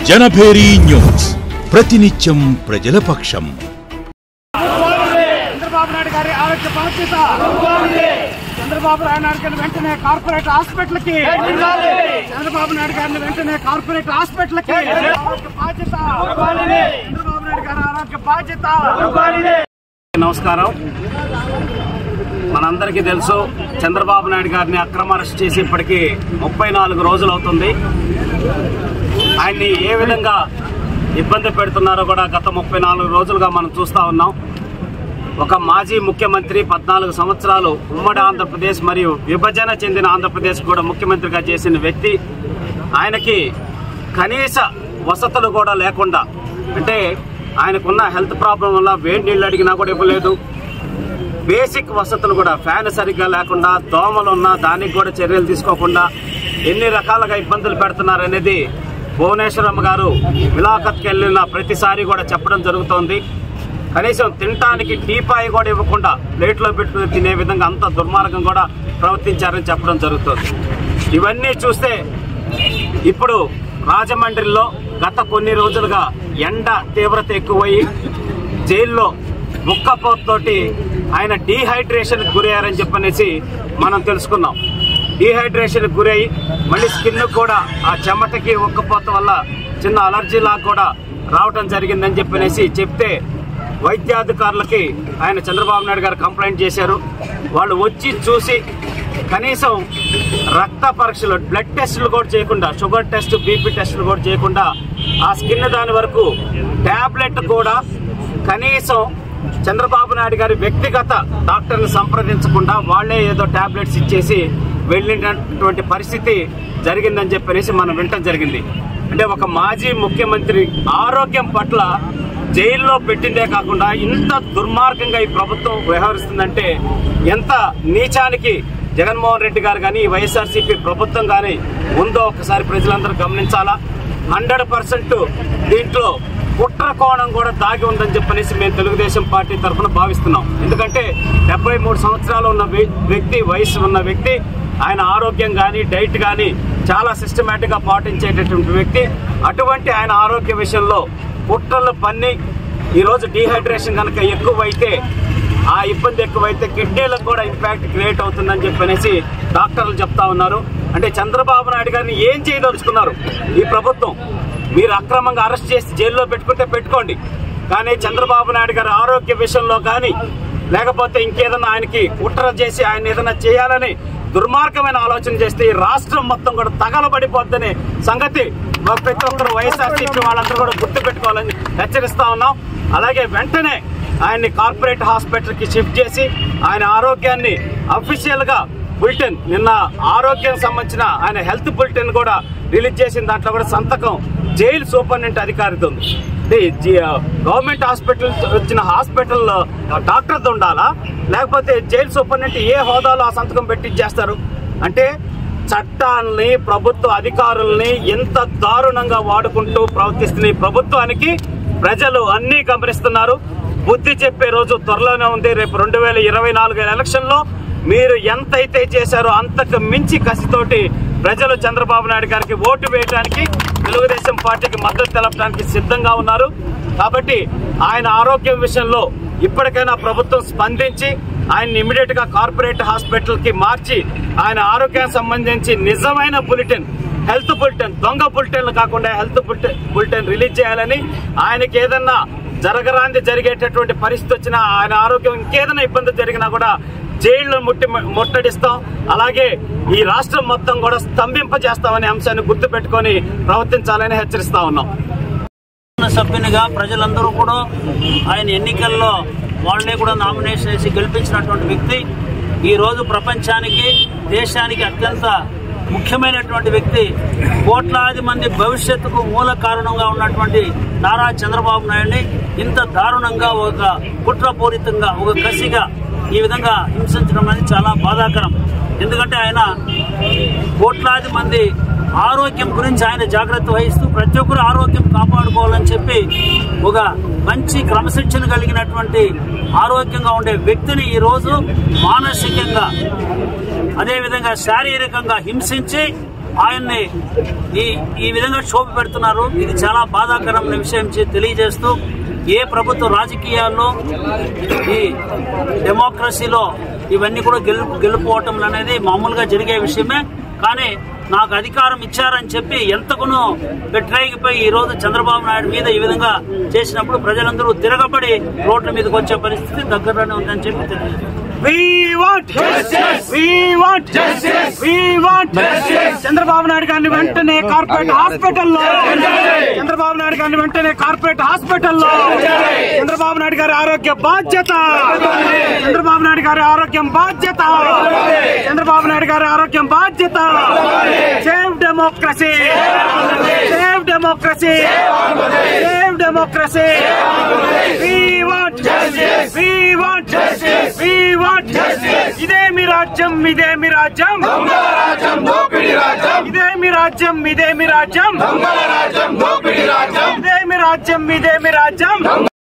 Janabheri news ప్రతినిత్యం ప్రజల పక్షం చంద్రబాబు నాయుడు గారి ఆరోగ్య బాధ్యత చంద్రబాబు నాయుడు గారిని వెంటనే కార్పొరేట్ హాస్పిటల్ కి చంద్రబాబు నాయుడు గారిని వెంటనే కార్పొరేట్ హాస్పిటల్ కి ఆరోగ్య బాధ్యత చంద్రబాబు నాయుడు గారి ఆరోగ్య బాధ్యత నమస్కారం మనందరికీ తెలుసు చంద్రబాబు నాయుడు గారిని అక్రమ అరెస్ట్ చేసి ఇప్పటికీ ముప్పై నాలుగు రోజులు అవుతుంది ఆయన్ని ఏ విధంగా ఇబ్బంది పెడుతున్నారో కూడా గత ముప్పై నాలుగు రోజులుగా మనం చూస్తూ ఉన్నాం ఒక మాజీ ముఖ్యమంత్రి పద్నాలుగు సంవత్సరాలు ఉమ్మడి ఆంధ్రప్రదేశ్ మరియు విభజన చెందిన ఆంధ్రప్రదేశ్ కూడా ముఖ్యమంత్రిగా చేసిన వ్యక్తి ఆయనకి కనీస వసతులు కూడా లేకుండా అంటే ఆయనకున్న హెల్త్ ప్రాబ్లం వల్ల వేడి నీళ్ళు అడిగినా కూడా ఇవ్వలేదు బేసిక్ వసతులు కూడా ఫ్యాన్ సరిగ్గా లేకుండా దోమలు ఉన్నా దానికి కూడా చర్యలు తీసుకోకుండా ఎన్ని రకాలుగా ఇబ్బందులు పెడుతున్నారనేది భువనేశ్వరమ్మ గారు విలాఖత్కి వెళ్ళిన ప్రతిసారి కూడా చెప్పడం జరుగుతోంది కనీసం తినటానికి టీపాయి కూడా ఇవ్వకుండా ప్లేట్లో పెట్టుకుని తినే విధంగా అంత దుర్మార్గం కూడా ప్రవర్తించారని చెప్పడం జరుగుతుంది ఇవన్నీ చూస్తే ఇప్పుడు రాజమండ్రిలో గత కొన్ని రోజులుగా ఎండ తీవ్రత ఎక్కువయ్యి జైల్లో ముక్కపోతోటి ఆయన డీహైడ్రేషన్ గురయ్యారని చెప్పనేసి మనం తెలుసుకున్నాం డీహైడ్రేషన్ గురై మళ్ళీ స్కిన్ కూడా ఆ చెమటకి ఉక్కపోత వల్ల చిన్న అలర్జీ లాగా కూడా రావటం జరిగిందని చెప్పనేసి చెప్తే వైద్యాధికారులకి ఆయన చంద్రబాబు నాయుడు గారు కంప్లైంట్ చేశారు వాళ్ళు వచ్చి చూసి కనీసం రక్త పరీక్షలు బ్లడ్ టెస్టులు కూడా చేయకుండా షుగర్ టెస్ట్ బీపీ టెస్టులు కూడా చేయకుండా ఆ స్కిన్ దాని వరకు టాబ్లెట్ కూడా కనీసం చంద్రబాబు నాయుడు గారి వ్యక్తిగత డాక్టర్ని సంప్రదించకుండా వాళ్ళే ఏదో టాబ్లెట్స్ ఇచ్చేసి వెళ్ళినటువంటి పరిస్థితి జరిగిందని చెప్పనేసి మనం వినటం జరిగింది అంటే ఒక మాజీ ముఖ్యమంత్రి ఆరోగ్యం పట్ల జైల్లో పెట్టిందే కాకుండా ఇంత దుర్మార్గంగా ఈ ప్రభుత్వం వ్యవహరిస్తుందంటే ఎంత నీచానికి జగన్మోహన్ రెడ్డి గారు కానీ ఈ వైఎస్ఆర్సీపీ ప్రభుత్వం కానీ ఉందో ఒకసారి ప్రజలందరూ గమనించాలా హండ్రెడ్ పర్సెంట్ దీంట్లో కుట్ర కోణం కూడా దాగి ఉందని చెప్పనేసి మేము తెలుగుదేశం పార్టీ తరఫున భావిస్తున్నాం ఎందుకంటే డెబ్బై మూడు సంవత్సరాలు ఉన్న వ్య- వ్యక్తి వయసు ఉన్న వ్యక్తి ఆయన ఆరోగ్యం కానీ డైట్ కానీ చాలా సిస్టమేటిక్ గా పాటించేటటువంటి వ్యక్తి అటువంటి ఆయన ఆరోగ్య విషయంలో కుట్రలు పన్ని ఈరోజు డీహైడ్రేషన్ కనుక ఎక్కువైతే ఆ ఇబ్బంది ఎక్కువైతే కిడ్నీలకు కూడా ఇంపాక్ట్ క్రియేట్ అవుతుందని చెప్పనేసి డాక్టర్లు చెప్తా ఉన్నారు అంటే చంద్రబాబు నాయుడు గారిని ఏం చేయదలుచుకున్నారు ఈ ప్రభుత్వం మీరు అక్రమంగా అరెస్ట్ చేసి జైల్లో పెట్టుకుంటే పెట్టుకోండి కానీ చంద్రబాబు నాయుడు గారి ఆరోగ్య విషయంలో కానీ లేకపోతే ఇంకేదైనా ఆయనకి కుట్ర చేసి ఆయన ఏదైనా చేయాలని దుర్మార్గమైన ఆలోచన చేస్తే ఈ రాష్ట్రం మొత్తం కూడా తగలబడిపోద్దనే సంగతి ఒక ప్రతి ఒక్కరు వైఎస్ఆర్సీపీ వాళ్ళందరూ కూడా గుర్తు పెట్టుకోవాలని హెచ్చరిస్తా ఉన్నాం అలాగే వెంటనే ఆయన్ని కార్పొరేట్ హాస్పిటల్ కి షిఫ్ట్ చేసి ఆయన ఆరోగ్యాన్ని అఫీషియల్ గా బులెటిన్ నిన్న ఆరోగ్యం సంబంధించిన ఆయన హెల్త్ బులెటిన్ కూడా రిలీజ్ చేసిన దాంట్లో కూడా సంతకం జైలు సూపరింటెండెంట్ అధికారితో ఉంది అంటే జి- గవర్నమెంట్ హాస్పిటల్ వచ్చిన హాస్పిటల్ డాక్టర్తో ఉండాలా లేకపోతే జైలు సూపరింటెండెంట్ ఏ హోదాలో ఆ సంతకం పెట్టి చేస్తారు అంటే చట్టాలని ప్రభుత్వ అధికారుల్ని ఎంత దారుణంగా వాడుకుంటూ ప్రవర్తిస్తున్న ఈ ప్రభుత్వానికి ప్రజలు అన్నీ గమనిస్తున్నారు బుద్ధి చెప్పే రోజు త్వరలోనే ఉంది రేపు రెండు వేల ఇరవై నాలుగు ఎలక్షన్ లో మీరు ఎంతైతే చేశారో అంతకు మించి కసితోటి ప్రజలు చంద్రబాబు నాయుడు గారికి ఓటు వేయడానికి తెలుగుదేశం పార్టీకి మద్దతు తెలపడానికి సిద్ధంగా ఉన్నారు కాబట్టి ఆయన ఆరోగ్యం విషయంలో ఇప్పటికైనా ప్రభుత్వం స్పందించి ఆయన ఇమీడియట్ గా కార్పొరేట్ హాస్పిటల్ కి మార్చి ఆయన ఆరోగ్యానికి సంబంధించి నిజమైన బులెటిన్ హెల్త్ బులెటిన్ దొంగ బులెటిన్లు కాకుండా హెల్త్ బులెటిన్ బులెటిన్ రిలీజ్ చేయాలని ఆయనకి ఏదన్నా జరగరాంది జరిగేటటువంటి పరిస్థితి వచ్చినా ఆయన ఆరోగ్యం ఇంకేదైనా ఇబ్బంది జరిగినా కూడా జైళ్లు ముట్టి ముట్టడిస్తాం అలాగే ఈ రాష్ట్రం మొత్తం కూడా స్తంభింపజేస్తామనే అంశాన్ని గుర్తుపెట్టుకొని ప్రవర్తించాలని హెచ్చరిస్తా ఉన్నాం సభ్యునిగా ప్రజలందరూ కూడా ఆయన ఎన్నికల్లో వాళ్ళనే కూడా నామినేషన్ వేసి గెలిపించినటువంటి వ్యక్తి ఈ రోజు ప్రపంచానికి దేశానికి అత్యంత ముఖ్యమైనటువంటి వ్యక్తి కోట్లాది మంది భవిష్యత్తుకు మూల కారణంగా ఉన్నటువంటి నారా చంద్రబాబు నాయుడిని ఇంత దారుణంగా ఒక కుట్రపూరితంగా ఒక కసిగా ఈ విధంగా హింసించడం అనేది చాలా బాధాకరం ఎందుకంటే ఆయన కోట్లాది మంది ఆరోగ్యం గురించి ఆయన జాగ్రత్త వహిస్తూ ప్రతి ఒక్కరు ఆరోగ్యం కాపాడుకోవాలని చెప్పి ఒక మంచి క్రమశిక్షణ కలిగినటువంటి ఆరోగ్యంగా ఉండే వ్యక్తిని ఈ రోజు మానసికంగా అదేవిధంగా శారీరకంగా హింసించి ఆయన్ని ఈ ఈ విధంగా క్షోభ పెడుతున్నారు ఇది చాలా బాధాకరమైన విషయం చే- తెలియజేస్తూ ఏ ప్రభుత్వ రాజకీయాల్లో ఈ డెమోక్రసీలో ఇవన్నీ కూడా గెలుపు గెలుపోవటం అనేది మామూలుగా జరిగే విషయమే కానీ నాకు అధికారం ఇచ్చారని చెప్పి ఎంతకునో పెట్టరేగిపోయి ఈ రోజు చంద్రబాబు నాయుడు మీద ఈ విధంగా చేసినప్పుడు ప్రజలందరూ తిరగబడి రోడ్ల మీదకి వచ్చే పరిస్థితి దగ్గరలోనే ఉందని చెప్పి తెలియదు We want justice. We want justice. We want justice. Chandrababu Naidu గారిని వెంటనే కార్పొరేట్ హాస్పిటల్లో చంద్రబాబు నాయుడు గారిని వెంటనే కార్పొరేట్ హాస్పిటల్లో చంద్రబాబు నాయుడు గారి ఆరోగ్య బాధ్యత చంద్రబాబు నాయుడు గారి ఆరోగ్యం బాధ్యత చంద్రబాబు నాయుడు గారి ఆరోగ్యం బాధ్యత save democracy save democracy save democracy We want justice. We want justice. We want justice. ఇదే మీ రాజ్యం ఇదే మీ రాజ్యం ఇదే మీ రాజ్యం ఇదే మీ రాజ్యం ఇదే మీ రాజ్యం ఇదే మీ రాజ్యం